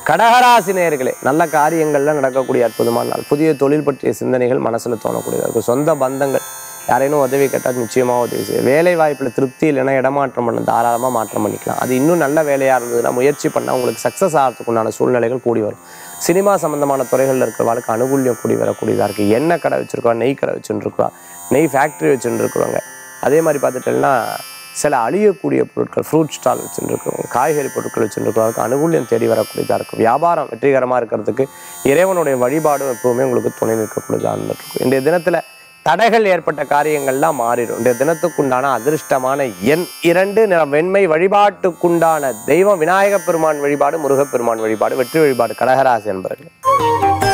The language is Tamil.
கடகராசி நேயர்களே நல்ல காரியங்கள்ல நடக்கக்கூடிய அற்புதமான நாள் புதிய தொழில் பற்றிய சிந்தனைகள் மனசுல தோணக்கூடியதாக இருக்கும் சொந்த பந்தங்கள் யாரேனும் உதவி கேட்டால் நிச்சயமாக உதவி செய்யும் வேலை வாய்ப்பில் திருப்தி இல்லைன்னா இடமாற்றம் பண்ண தாராளமாக மாற்றம் பண்ணிக்கலாம் அது இன்னும் நல்ல வேலையாக இருந்ததுன்னா முயற்சி பண்ணால் உங்களுக்கு சக்ஸஸ் ஆகிறதுக்கு உண்டான சூழ்நிலைகள் கூடி வரும் சினிமா சம்பந்தமான துறைகளில் இருக்கிறவங்களுக்கு அனுகூல்யம் கூடி வரக்கூடியதாக இருக்குது எண்ணெய் கடை வச்சுருக்கா நெய் கடை வச்சுருக்கா நெய் ஃபேக்ட்ரி வச்சுருக்குறவங்க அதே மாதிரி பார்த்துட்டோம்னா சில அழியக்கூடிய பொருட்கள் ஃப்ரூட் ஸ்டால் வச்சுருக்கிறவங்க காய்கறி பொருட்கள் வச்சுருக்கிறவங்களுக்கு அனுகூல்யம் தேடி வரக்கூடியதாக இருக்கும் வியாபாரம் வெற்றிகரமாக இருக்கிறதுக்கு இறைவனுடைய வழிபாடும் எப்பவுமே உங்களுக்கு துணை நிற்கக்கூடியதாக இருந்துருக்கும் இன்றைய தினத்தில் தடைகள் ஏற்பட்ட காரியங்கள்லாம் மாறிடும் இன்றைய தினத்துக்குண்டான அதிர்ஷ்டமான எண் இரண்டு நிறம் வெண்மை வழிபாட்டுக்குண்டான தெய்வம் விநாயகப் பெருமான் வழிபாடு முருகப்பெருமான் வழிபாடு வெற்றி வழிபாடு கடகராசி என்பர்கள்